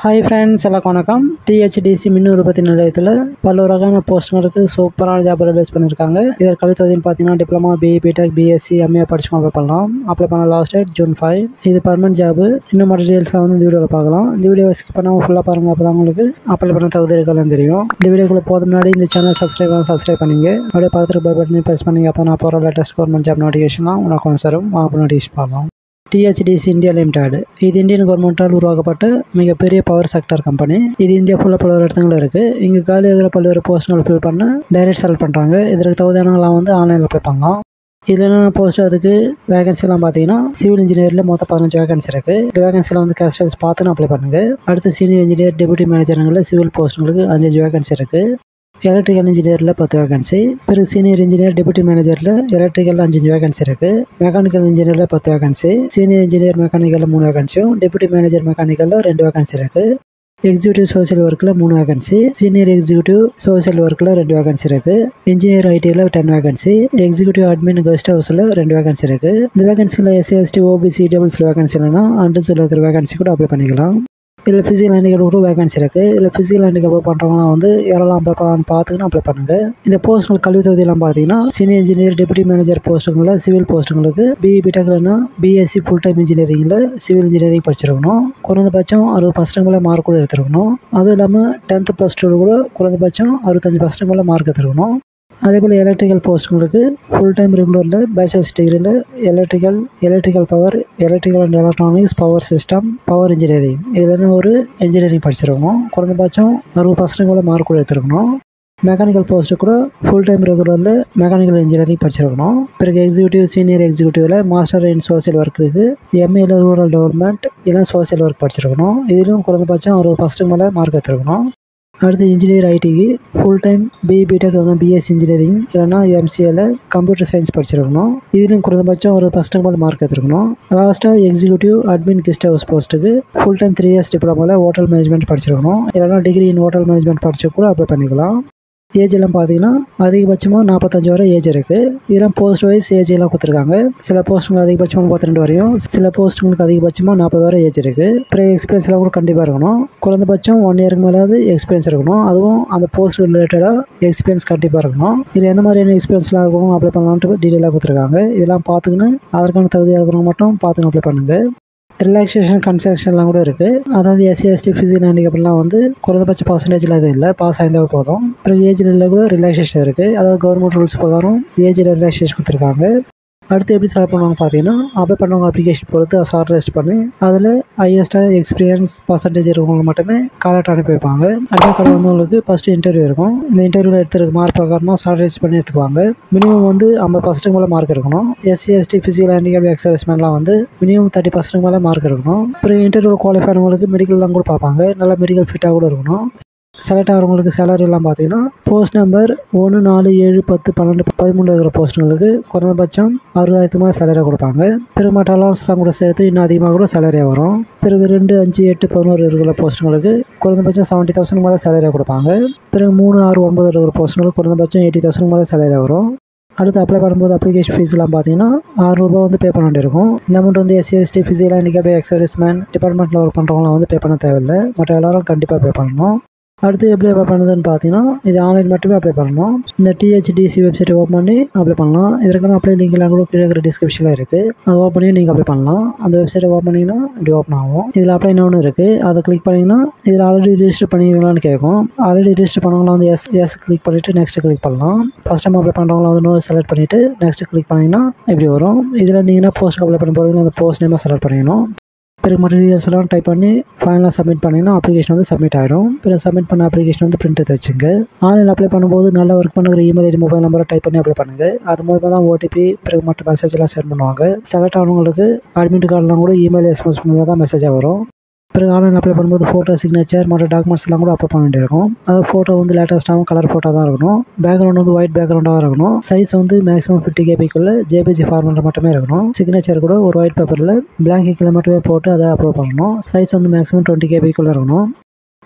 hi friends எல்லாருக்கும் வணக்கம் DHTDC மின் உற்பத்தி நிலையத்தில் பல வகையான போஸ்ட்டுங்களுக்கு சூப்பரான ஜாப் ரிலீஸ் பண்ணியிருக்காங்க இதற்கு கல்வி தகுதின்னு பார்த்தீங்கன்னா diploma BE BTech BSc MA படிச்சுக்கோ அப்ளை பண்ணலாம் அப்ளை பண்ண லாஸ்ட் டேட் ஜூன் ஃபைவ் இது பர்மனன்ட் ஜாப் இன்னும் மற்ற டீட்டெயில்ஸ்லாம் வந்து இந்த வீடியோவில் பார்க்கலாம் இந்த வீடியோவை ஸ்கிப் பண்ணாமல் ஃபுல்லாக பாருங்கள் அப்போ தான் உங்களுக்கு அப்ளை பண்ண தகுதி இருக்கலாம் தெரியும் இந்த வீடியோக்குள்ள போதும் முன்னாடி இந்த சேனல் சப்ஸ்கிரைப் பண்ண சப்ஸ்கிரைப் பண்ணிங்க அப்படியே பார்த்துட்டு பெல் பட்டனை ப்ரெஸ் பண்ணிங்க அப்போ நான் போகிற லேட்டஸ்ட் கவர்மெண்ட் ஜாப் நோட்டிஃபிகேஷன்லாம் உனக்கு வந்து தரும் வாங்க நோட்டிஃபிகேஷன் பார்க்கலாம் டிஹெச்டிசி இந்தியா லிமிடெட் இது இந்தியன் கவர்மெண்ட்டால் உருவாக்கப்பட்ட மிகப்பெரிய பவர் செக்டர் கம்பெனி இது இந்தியா ஃபுல்லாக பல்வேறு இடத்துல இருக்குது இங்கே காலி இருக்கிற பல்வேறு போஸ்ட்டுகள் ஃபில் பண்ண டைரக்ட் செலக்ட் பண்ணுறாங்க இதற்கு தகுதியானவங்களாம் வந்து ஆன்லைனில் அப்ளை பண்ணலாம் இதில் என்னென்ன போஸ்ட் அதுக்கு வேகன்சிலாம் பார்த்தீங்கன்னா சிவில் இன்ஜினியரில் மொத்தம் பதினஞ்சு வேகன்சி இருக்குது இந்த வேகன்சியில் வந்து கேஸ்டல்ஸ் பார்த்துன்னு அப்ளை பண்ணுங்கள் அடுத்து சீனியர் இன்ஜினியர் டெபுட்டி மேனேஜருங்களில் சிவில் போஸ்ட்டுங்களுக்கு அஞ்சு வேகன்சி இருக்குது எலக்ட்ரிக்கல் இன்ஜினியரில் பத்து வேகன்சி பிறகு சீனியர் இன்ஜினியர் டெபுட்டி மேனேஜரில் எலக்ட்ரிக்கல் அஞ்சு வேகன்சி இருக்குது மெக்கானிக்கல் இன்ஜினியரில் பத்து வேகன்சி சீனியர் இன்ஜினியர் மெக்கானிக்கலில் மூணு வேகன்சியும் டெபுட்டி மேனேஜர் மெக்கானிக்கலில் ரெண்டு வேகன்சி இருக்குது எக்ஸிக்யூட்டிவ் சோஷியல் ஒர்க்கில் மூணு வேகன்சி சீனியர் எக்ஸிக்யூட்டிவ் சோஷியல் ஒர்க்கில் ரெண்டு வேகன்சி இருக்குது இன்ஜினியர் ஐடியில் ten vacancy executive admin guest ஹவுஸில் ரெண்டு வேகன்சி இருக்குது இந்த வேகன்சியில் எஸ்சி எஸ்டி ஓபிசி டபுள்ஸ் வேகன்சி இல்லைனா அன்ரிசர்வ் இருக்கிற வேகன்சி கூட அப்ளை பண்ணிக்கலாம் இதில் ஃபிசிக்கல் ஹேண்டிகேப் கூட வேகன்சி இருக்குது இதில் ஃபிசிக்கல் ஹேண்டிகேப் பண்ணுறவங்களாம் வந்து யாரெல்லாம் அப்ளை பண்ணலாம்னு பார்த்துக்கின்னு அப்ளை பண்ணுங்கள் இந்த போஸ்ட்டுகள் கல்வி தகுதியெல்லாம் பார்த்தீங்கன்னா சீனியர் இன்ஜினியர் டெபுட்டி மேனேஜர் போஸ்ட்டுங்களில் சிவில் போஸ்ட்டுங்களுக்கு பிஇ பிடெக்லனா பிஎஸ்சி ஃபுல் டைம் இன்ஜினியரிங்கில் சிவில் இன்ஜினியரிங் படிச்சிருக்கணும் குறைந்தபட்சம் அறுபது பர்சன்ட் மேலே மார்க் கூட எடுத்துருக்கணும் அதுவும் இல்லாமல் டென்த்து ப்ளஸ் டூ கூட குறைந்தபட்சம் அறுபத்தஞ்சு பர்சன்ட் மேலே மார்க் எடுத்துருக்கணும் அதே போல் எலக்ட்ரிக்கல் போஸ்ட்டுங்களுக்கு ஃபுல் டைம் ரெகுலரில் பேச்சுலர்ஸ் டிகிரியில் electrical electrical power electrical and electronics power system power engineering இதில் ஒரு இன்ஜினியரிங் படிச்சிருக்கணும் குறைந்தபட்சம் அறுபது பர்சன்ட் மேலே மார்க் கூட எடுத்துருக்கணும் மெக்கானிக்கல் போஸ்ட்டு கூட ஃபுல் டைம் ரெகுலரில் மெக்கானிக்கல் இன்ஜினியரிங் படிச்சிருக்கணும் பிறகு எக்ஸிக்யூட்டிவ் சீனியர் எக்ஸிக்யூட்டிவில் மாஸ்டர் இன் சோசியல் ஒர்க் இருக்குது எம்ஏல ரூரல் டெவலப்மெண்ட் இல்லை சோசியல் ஒர்க் படிச்சிருக்கணும் இதிலும் குறைந்தபட்சம் அறுபது பர்சன்ட் மேலே மார்க் எடுத்துருக்கணும் அடுத்து இன்ஜினியர் ஐடிக்கு ஃபுல் டைம் பிஇ பிடெக் இல்லைனா பிஎஸ்சி இன்ஜினியரிங் இல்லைனா எம்சிஏல கம்ப்யூட்டர் சயின்ஸ் படிச்சிருக்கணும் இதுலையும் குறைந்தபட்சம் ஒரு ஃபஸ்ட் மேல் மார்க் எடுத்துருக்கணும் லாஸ்ட்டாக எக்ஸிக்யூட்டிவ் அட்மின் கெஸ்ட் ஹவுஸ் போஸ்ட்டுக்கு ஃபுல் டைம் த்ரீ இயர்ஸ் டிப்ளமோவில் ஹோட்டல் மேனேஜ்மெண்ட் படிச்சிருக்கணும் இல்லைனா டிகிரி இன் ஹோட்டல் மேனேஜ்மெண்ட் படிச்சு கூட அப்ளை பண்ணிக்கலாம் ஏஜ் எல்லாம் பார்த்தீங்கன்னா அதிகபட்சமாக நாற்பத்தஞ்சு வரை ஏஜ் இருக்குது இதெல்லாம் போஸ்ட் வைஸ் ஏஜ் எல்லாம் கொடுத்துருக்காங்க சில போஸ்ட்டுங்களுக்கு அதிகபட்சமாக முப்பத்தி ரெண்டு வரையும் சில போஸ்ட்டுங்களுக்கு அதிகபட்சமாக நாற்பது வரை ஏஜ் இருக்குது அப்புறம் எக்ஸ்பீரியன்ஸ் எல்லாம் கூட கண்டிப்பாக இருக்கணும் குறைந்தபட்சம் ஒன் இயருக்கு மேலாவது எக்ஸ்பீரியன்ஸ் இருக்கணும் அதுவும் அந்த போஸ்ட் ரிலேட்டடாக எக்ஸ்பீரியன்ஸ் கண்டிப்பாக இருக்கணும் இதில் எந்த மாதிரியான எக்ஸ்பீரியன்ஸ்லாம் இருக்கணும் அப்ளை பண்ணலான்ட்டு டீட்டெயிலாக கொடுத்துருக்காங்க இதெல்லாம் பார்த்துக்கின்னு அதற்கான தகுதியாக இருக்கிறவங்க மட்டும் பார்த்துன்னு அப்ளை பண்ணுங்கள் ரிலாக்ஸேஷன் கன்செஷன்லாம் கூட இருக்குது அதாவது எஸ்சி எஸ்டி ஃபிசிக்கல் ஹேண்டிகேப்லாம் வந்து குறைந்தபட்ச பர்சன்டேஜில் எதுவும் இல்லை பாஸ் ஆயிருந்தால் போதும் அப்புறம் ஏஜில் கூட ரிலாக்ஸேஷன் இருக்குது அதாவது கவர்மெண்ட் ரூல்ஸ் பிரகாரம் ஏஜில் ரிலாக்ஸேஷன் கொடுத்துருக்காங்க அடுத்து எப்படி செலக்ட் பண்ணுவாங்க பார்த்தீங்கன்னா அப்ளை பண்ணவங்க அப்ளிகேஷன் பொறுத்து ஷார்ட் லிஸ்ட் பண்ணி அதில் ஹையஸ்ட்டாக எக்ஸ்பீரியன்ஸ் பர்சன்டேஜ் இருக்கவங்க மட்டுமே காலட் அனுப்பி வைப்பாங்க அட்மிட் கார்டு வந்தவங்களுக்கு ஃபஸ்ட்டு இன்டர்வியூ இருக்கும் இந்த இன்டர்வியூவில் எடுத்துருக்க மார்க் பிரகாரம் தான் ஷார்ட் லிஸ்ட் பண்ணி எடுத்துக்குவாங்க மினிமம் வந்து ஐம்பது பர்சன்ட் மேலே மார்க் இருக்கணும் எஸ்சி எஸ்டி ஃபிசிக்கல் ஹேண்டிகேப் எக்ஸர்வைஸ்மெண்ட்லாம் வந்து மினிமம் தேர்ட்டி பர்சன்ட் மேலே மார்க் இருக்கணும் அப்புறம் இன்டர்வியூ குவாலிஃபை ஆனவங்களுக்கு மெடிக்கல்லாம் கூட பார்ப்பாங்க நல்லா மெடிக்கல் ஃபிட்டாக கூட இருக்கணும் செலக்ட் ஆகிறவங்களுக்கு சேலரிலாம் பார்த்தீங்கன்னா போஸ்ட் நம்பர் ஒன்று நாலு ஏழு பத்து பன்னெண்டு பதிமூணு இருக்கிற போஸ்ட்டுங்களுக்கு குறைந்தபட்சம் அறுபதாயிரத்து மேலே சேலரியாக கொடுப்பாங்க பிறகு மற்ற அலவன்ஸ்லாம் கூட சேர்த்து இன்னும் அதிகமாக கூட சேலரியாக வரும் பிறகு ரெண்டு அஞ்சு எட்டு பதினோரு இருக்கிற போஸ்ட்டுங்களுக்கு குறைந்தபட்சம் செவன்ட்டி தௌசண்ட் மேலே சேலரியாக கொடுப்பாங்க பிறகு மூணு ஆறு ஒன்பது இருக்கிற போஸ்ட்டுங்களுக்கு குறைந்தபட்சம் எயிட்டி தௌசண்ட் மேலே சேலரியாக வரும் அடுத்து அப்ளை பண்ணும்போது அப்ளிகேஷன் ஃபீஸ்லாம் பார்த்தீங்கன்னா அறுநூறுபா வந்து பே பண்ண வேண்டியிருக்கும் இந்த அமௌண்ட் வந்து SC ST physical handicap ex serviceman டிபார்ட்மெண்ட்டில் ஒர்க் பண்ணுறவங்களாம் வந்து பே பண்ண தேவையில்லை மற்ற எல்லாரும் கண்டிப்பாக பே பண்ணணும் அடுத்து எப்படி அப்ளை பண்ணுறதுன்னு பார்த்தீங்கன்னா இது ஆன்லைன் மட்டுமே அப்ளை பண்ணணும் இந்த டிஹெச்டிசி வெப்சைட்டை ஓப்பன் பண்ணி அப்ளை பண்ணலாம் இதற்கான அப்ளை லிங்க்லாம் கூட கீழே இருக்கிற டிஸ்கிரிப்ஷனில் இருக்குது அதை ஓப்பன் பண்ணி நீங்கள் அப்ளை பண்ணலாம் அந்த வெப்சைட்டை ஓப்பன் பண்ணிங்கன்னா இப்படி ஓப்பன் ஆகும் இதில் அப்ளை ஒன்று இருக்குது அதை கிளிக் பண்ணிங்கன்னா இதில் ஆல்ரெடி ரிஜிஸ்டர் பண்ணிங்களான்னு கேட்கும் ஆல்ரெடி ரிஜிஸ்டர் பண்ணவங்களாம் வந்து எஸ் எஸ் கிளிக் பண்ணிவிட்டு நெக்ஸ்ட் கிளிக் பண்ணலாம் ஃபஸ்ட் டைம் அப்ளை பண்ணுறவங்களாம் வந்து நோ செலக்ட் பண்ணிவிட்டு நெக்ஸ்ட் கிளிக் பண்ணிங்கன்னா இப்படி வரும் இதில் நீங்கள் என்ன போஸ்ட் அப்ளை பண்ண போகிறீங்களோ அந்த போஸ்ட் நேமாக செலக்ட் பண்ணிக்கணும் பிறகு மற்ற டீட்டெயில்ஸ் எல்லாம் டைப் பண்ணி ஃபைனலாக சப்மிட் பண்ணிங்கன்னா அப்ளிகேஷன் வந்து சப்மிட் ஆகிடும் பிறகு சப்மிட் பண்ண அப்ளிகேஷன் வந்து பிரிண்ட் எடுத்து வச்சுங்க ஆன்லைன் அப்ளை பண்ணும்போது நல்லா ஒர்க் பண்ணுற இமெயில் ஐடி மொபைல் நம்பரை டைப் பண்ணி அப்ளை பண்ணுங்கள் அது மூலமாக தான் ஓடிபி பிறகு மற்ற மெசேஜ் எல்லாம் சென்ட் பண்ணுவாங்க செலக்ட் ஆனவங்களுக்கு அட்மிட் கார்டெலாம் கூட இமெயில் எஸ்எம்எஸ் மூலமாக தான் மெசேஜாக வரும் பிறகு ஆன்லைன் அப்ளை பண்ணும்போது ஃபோட்டோ சிக்னேச்சர் மற்ற டாக்குமெண்ட்ஸ் எல்லாம் கூட அப்ளை பண்ண வேண்டியிருக்கும் அது ஃபோட்டோ வந்து லேட்டஸ்ட்டாகவும் கலர் ஃபோட்டோ தான் இருக்கணும் பேக்ரவுண்ட் வந்து ஒயிட் பேக்ரவுண்டாக இருக்கணும் சைஸ் வந்து மேக்ஸிமம் ஃபிஃப்டி கேபிக்குள்ள ஜேபிஜி ஃபார்மெட்டில் மட்டுமே இருக்கணும் சிக்னேச்சர் கூட ஒரு ஒயிட் பேப்பரில் பிளாங்க் இங்கில் மட்டுமே போட்டு அதை அப்லோட் பண்ணணும் சைஸ் வந்து மேக்ஸிமம் டுவெண்ட்டி கேபிக்குள்ளே இருக்கணும்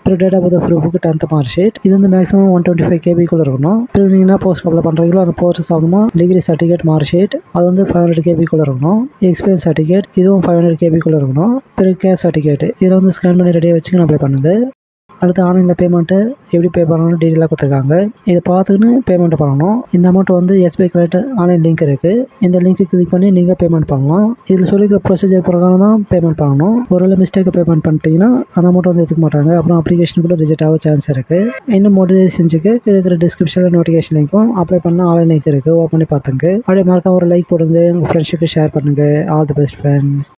அப்புறம் டேட்டா பர்த் ப்ரூஃபுக்கு டென்த் மார்க் ஷீட் இது வந்து மேக்ஸிமம் ஒன் டுவெண்ட்டி ஃபைவ் கேபிக்குள்ள இருக்கணும் அப்புறம் நீங்கள் என்ன போஸ்ட் அப்ளை பண்ணுறீங்களோ அந்த போஸ்ட் சாப்பிடுமா டிகிரி சர்டிஃபிகேட் மார்க் ஷீட் அது வந்து ஃபைவ் ஹண்ட்ரட் கேபிக்குள்ள இருக்கணும் எக்ஸ்பீரியன்ஸ் சர்டிஃபிகேட் இதுவும் ஃபைவ் ஹண்ட்ரட் கேபிக்குள்ள இருக்கணும் பிறகு கேஷ் சர்டிஃபிகேட் இதில் வந்து ஸ்கேன் பண்ணி ரெடியாக வச்சுக்கணும் அப்ளை பண்ணுங்க அடுத்து ஆன்லைனில் பேமெண்ட்டு எப்படி பே பண்ணணும்னு டீட்டெயிலாக கொடுத்துருக்காங்க இதை பார்த்துக்கின்னு பேமெண்ட் பண்ணணும் இந்த அமௌண்ட் வந்து எஸ்பிஐ கரெக்ட் ஆன்லைன் லிங்க் இருக்குது இந்த லிங்க்கு கிளிக் பண்ணி நீங்கள் பேமெண்ட் பண்ணலாம் இதில் சொல்லிக்கிற ப்ரொசீஜர் பிரகாரம் தான் பேமெண்ட் பண்ணணும் ஒருவேளை மிஸ்டேக்கை பேமெண்ட் பண்ணிட்டீங்கன்னா அந்த அமௌண்ட் வந்து எடுத்துக்க மாட்டாங்க அப்புறம் அப்ளிகேஷன் கூட ரிஜெக்ட் ஆக சான்ஸ் இருக்குது இன்னும் மோட்டிவேட் செஞ்சுக்கு இருக்கிற டிஸ்கிரிப்ஷனில் நோட்டிஃபிகேஷன் லிங்க்கும் அப்ளை பண்ண ஆன்லைன் லிங்க் இருக்குது ஓப்பன் பண்ணி பார்த்துங்க அப்படியே மறக்காம ஒரு லைக் போடுங்க உங்கள் ஃப்ரெண்ட்ஸுக்கு ஷேர் பண்ணுங்கள் ஆல் தி பெஸ்ட் ஃப்ரெண்ட்ஸ்